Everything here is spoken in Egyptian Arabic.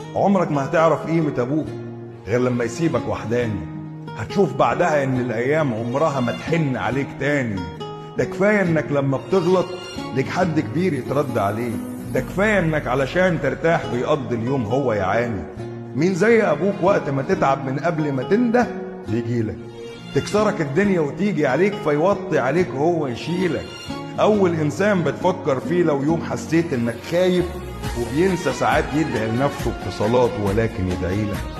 عمرك ما هتعرف قيمة أبوك غير لما يسيبك وحداني هتشوف بعدها إن الأيام عمرها ما تحن عليك تاني ده كفاية إنك لما بتغلط ليك حد كبير يترد عليه ده كفاية إنك علشان ترتاح بيقضي اليوم هو يعاني مين زي أبوك وقت ما تتعب من قبل ما تنده يجيلك تكسرك الدنيا وتيجي عليك فيوطي عليك وهو يشيلك أول إنسان بتفكر فيه لو يوم حسيت إنك خايف وبينسى ساعات يدعي لنفسه اتصالات ولكن يدعي لك